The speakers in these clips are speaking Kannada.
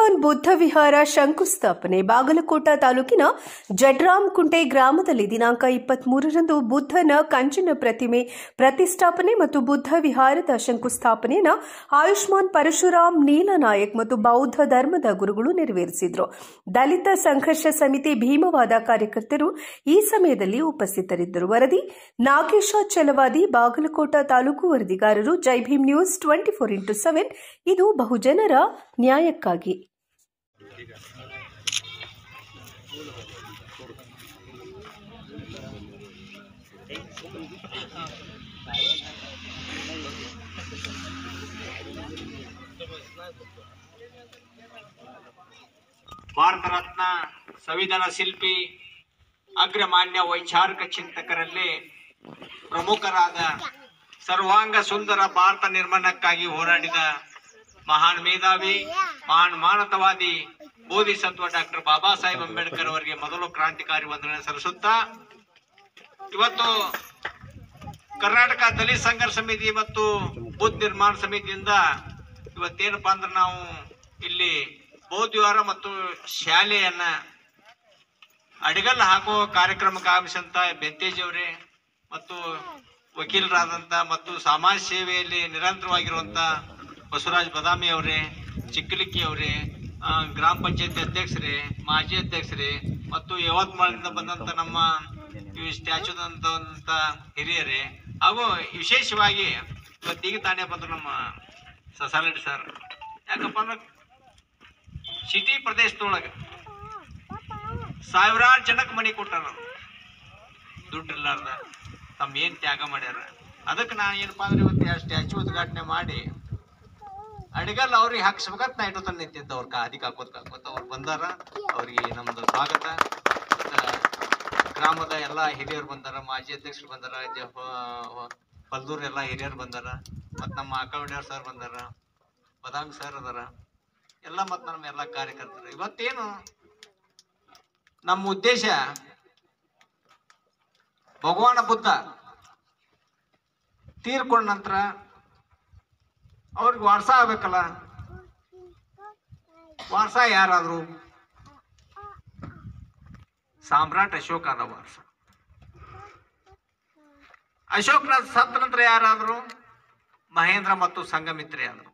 ಆಯುಷ್ಮಾನ್ ಬುದ್ಧ ವಿಹಾರ ಶಂಕುಸ್ಥಾಪನೆ ಬಾಗಲಕೋಟ ತಾಲೂಕಿನ ಜಡ್ರಾಮ್ ಕುಂಟೆ ಗ್ರಾಮದಲ್ಲಿ ದಿನಾಂಕ ಇಪ್ಪತ್ಮೂರರಂದು ಬುದ್ಧನ ಕಂಚಿನ ಪ್ರತಿಮೆ ಪ್ರತಿಷ್ಠಾಪನೆ ಮತ್ತು ಬುದ್ಧ ವಿಹಾರದ ಶಂಕುಸ್ಥಾಪನೆಯನ್ನು ಆಯುಷ್ಮಾನ್ ಪರಶುರಾಮ್ ನೀಲನಾಯಕ್ ಮತ್ತು ಬೌದ್ಧ ಧರ್ಮದ ಗುರುಗಳು ನೆರವೇರಿಸಿದರು ದಲಿತ ಸಂಘರ್ಷ ಸಮಿತಿ ಭೀಮವಾದ ಕಾರ್ಯಕರ್ತರು ಈ ಸಮಯದಲ್ಲಿ ಉಪಸ್ಥಿತರಿದ್ದರು ವರದಿ ನಾಗೇಶ ಚಲವಾದಿ ಬಾಗಲಕೋಟ ತಾಲೂಕು ವರದಿಗಾರರು Jai Bhim News twenty four into seven ಇದು ಬಹುಜನರ ನ್ಯಾಯಕ್ಕಾಗಿ ಭಾರತ ರತ್ನ ಸಂವಿಧಾನ ಶಿಲ್ಪಿ ಅಗ್ರಮಾನ್ಯ ವೈಚಾರಿಕ ಚಿಂತಕರಲ್ಲಿ ಪ್ರಮುಖರಾದ ಸರ್ವಾಂಗ ಸುಂದರ ಭಾರತ ನಿರ್ಮಾಣಕ್ಕಾಗಿ ಹೋರಾಡಿದ ಮಹಾನ್ ಮೇಧಾವಿ ಮಹಾನ್ ಮಾನವತಾವಾದಿ ಬೋಧಿಸತ್ವ ಡಾಕ್ಟರ್ ಬಾಬಾ ಸಾಹೇಬ್ ಅಂಬೇಡ್ಕರ್ ಅವರಿಗೆ ಮೊದಲು ಕ್ರಾಂತಿಕಾರಿ ವಂದನೆ ಸಲ್ಲಿಸುತ್ತಾ ಇವತ್ತು ಕರ್ನಾಟಕ ದಲಿತ ಸಂಘರ್ಷ ಸಮಿತಿ ಮತ್ತು ಬುದ್ಧ ನಿರ್ಮಾಣ ಸಮಿತಿಯಿಂದ ಇವತ್ತೇನಪ್ಪಾ ಅಂದ್ರೆ ನಾವು ಇಲ್ಲಿ ಬೌದ್ಧವಾರ ಮತ್ತು ಶಾಲೆಯನ್ನ ಅಡಿಗಲ್ ಹಾಕುವ ಕಾರ್ಯಕ್ರಮಕ್ಕೆ ಆಗಮಿಸಂತ ಬೆತ್ತೇಜ್ ಅವರೇ ಮತ್ತು ವಕೀಲರಾದಂತ ಮತ್ತು ಸಮಾಜ ಸೇವೆಯಲ್ಲಿ ನಿರಂತರವಾಗಿರುವಂತ ಬಸವರಾಜ್ ಬದಾಮಿ ಅವರೇ ಚಿಕ್ಕಲಿಕ್ಕಿ ಅವರೇ ಆ, ಗ್ರಾಮ ಪಂಚಾಯತಿ ಅಧ್ಯಕ್ಷರೇ ಮಾಜಿ ಅಧ್ಯಕ್ಷರೇ ಮತ್ತು ಯವತ್ಮಾಳದಿಂದ ಬಂದಂತ ನಮ್ಮ ಈ ಸ್ಟ್ಯಾಚ್ಯೂದಂತ ಹಿರಿಯರೇ ಹಾಗೂ ವಿಶೇಷವಾಗಿ ಇವತ್ತೀಗ ತಾನೇ ಬಂದ್ರು ನಮ್ಮ ಸಸಾಲಡಿ ಸರ್ ಯಾಕಪ್ಪ ಅಂದ್ರೆ ಸಿಟಿ ಪ್ರದೇಶದೊಳಗೆ ಸಾವಿರಾರು ಜನಕ್ಕೆ ಮನೆ ಕೊಟ್ಟಾರ ದುಡ್ಡು ಇರ್ಲಾರ್ದ ತಮ್ಮ ಏನ್ ತ್ಯಾಗ ಮಾಡ್ಯಾರ ಅದಕ್ಕೆ ನಾ ಏನಪ್ಪಾ ಅಂದ್ರೆ ಇವತ್ತು ಸ್ಟ್ಯಾಚು ಉದ್ಘಾಟನೆ ಮಾಡಿ ಅಡಿಗಲ್ ಅವ್ರಿಗೆ ಹಾಕ್ಸ್ಬೇಕಂತ ನಾ ಇಟ್ಟು ತಂದು ನಿಂತಿದ್ದ ಅವ್ರ ಕಾದಿಗೆ ಹಾಕೋದ್ ಹಾಕೋತ ಅವ್ರು ಬಂದಾರ ಅವ್ರಿಗೆ ನಮ್ದು ಸ್ವಾಗತ ಮತ್ತ ಗ್ರಾಮದ ಎಲ್ಲಾ ಹಿರಿಯರು ಬಂದಾರ ಮಾಜಿ ಅಧ್ಯಕ್ಷರು ಬಂದಾರ ಜ- ಹ- ಪಲ್ದೂರ್ ಎಲ್ಲಾ ಹಿರಿಯರು ಬಂದಾರ ಮತ್ ನಮ್ಮ ಆಕವಡ್ಯಾರ್ ಸರ್ ಬಂದಾರ ಬದಾಮಿ ಸರ್ ಅದಾರ ಎಲ್ಲ ಮತ್ ನಮ್ಮ ಎಲ್ಲಾ ಕಾರ್ಯಕರ್ತರು ಇವತ್ತೇನು ನಮ್ಮ ಉದ್ದೇಶ ಭಗವಾನ ಬುದ್ಧ ತೀರ್ಕೊಂಡ ನಂತರ ಅವ್ರಿಗೆ ವಾರಸ ಆಗ್ಬೇಕಲ್ಲ ವಾರಸ ಯಾರಾದ್ರು ಸಾಮ್ರಾಟ್ ಅಶೋಕ ಆದ ವಾರಸ ಅಶೋಕ್ನ ಸತ್ತ ನಂತರ ಯಾರಾದ್ರು ಮಹೇಂದ್ರ ಮತ್ತು ಸಂಗಮಿತ್ರೆ ಆದ್ರು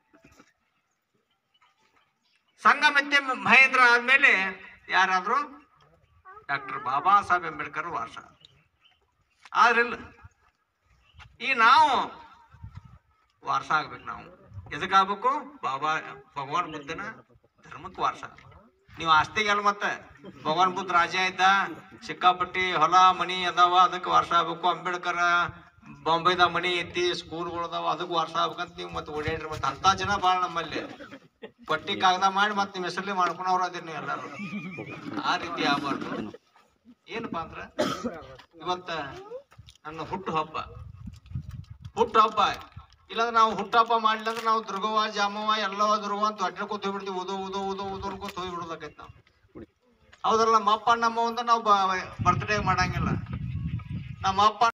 ಸಂಗಮಿತ್ರೆ ಮಹೇಂದ್ರ ಆದ್ಮೇಲೆ ಯಾರಾದ್ರು ಡಾಕ್ಟರ್ ಬಾಬಾ ಸಾಹೇಬ್ ಅಂಬೇಡ್ಕರ್ ವಾರಸ ಆದ್ರಿಲ್ಲ ಈ ನಾವು ವಾರಸ ಆಗ್ಬೇಕು ನಾವು ಎದಕ್ಕಾಗ್ಬೇಕು ಬಾಬಾ ಭಗವಾನ್ ಬುದ್ಧನ ಧರ್ಮಕ್ಕೆ ವಾರಸ ನೀವು ಆಸ್ತಿಗೆಲ್ಲ ಮತ್ತೆ ಭಗವಾನ್ ಬುದ್ಧ ರಾಜ ಇದ್ದ ಸಿಕ್ಕಾಪಟ್ಟಿ ಹೊಲ ಮನಿ ಅದಾವ ಅದಕ್ಕೆ ವಾರಸ ಆಗ್ಬೇಕು ಅಂಬೇಡ್ಕರ್ ಬಾಂಬೆದ ಮನಿ ಐತಿ ಸ್ಕೂಲ್ಗಳು ಅದಾವ ಅದಕ್ಕೆ ವಾರಸ ಆಗ್ಬೇಕಂತ ನೀವು ಮತ್ತೆ ಓಡಾಡ್ರಿ ಮತ್ತೆ ಅಂತ ಜನ ಭಾಳ ನಮ್ಮಲ್ಲಿ ಪಟ್ಟಿ ಕಾಗದ ಮಾಡಿ ಮತ್ತೆ ನಿಮ್ಮ ಹೆಸರಲ್ಲಿ ಮಾಡ್ಕೊಂಡವ್ರು ಅದಿರ್ ನೀವು ಎಲ್ಲರೂ ಆ ರೀತಿ ಆಗ್ಬಾರ್ದು ಏನಪ್ಪಾ ಅಂದ್ರ ಇವತ್ತ ನನ್ನ ಹುಟ್ಟು ಹಬ್ಬ ಹುಟ್ಟು ಹಬ್ಬ ಇಲ್ಲಾಂದ್ರೆ ನಾವು ಹುಟ್ಟಹಬ್ಬ ಮಾಡ್ಲಿಲ್ಲ ಅಂದ್ರೆ ನಾವು ದುರ್ಗವ್ವ ಜಾಮವ್ವ ಎಲ್ಲವ ದುರ್ಗವ್ವ ಅಂತ ಅಡ್ಡಕೋತ ಹೋಗ್ಬಿಡ್ತೀವಿ ಉದೋ ಉದೋ ಉದೋ ಉದೋ ಅನ್ಕೋತ ಹೋಗ್ಬಿಡೋದಾಕೈತಿ ನಾವು ಹೌದಲ್ಲ ನಮ್ಮ ಅಪ್ಪ ನಮ್ಮ ಅಂತ ನಾವು ಬರ್ತ್ಡೇ ಮಾಡಂಗಿಲ್ಲ ನಮ್ಮ ಅಪ್ಪ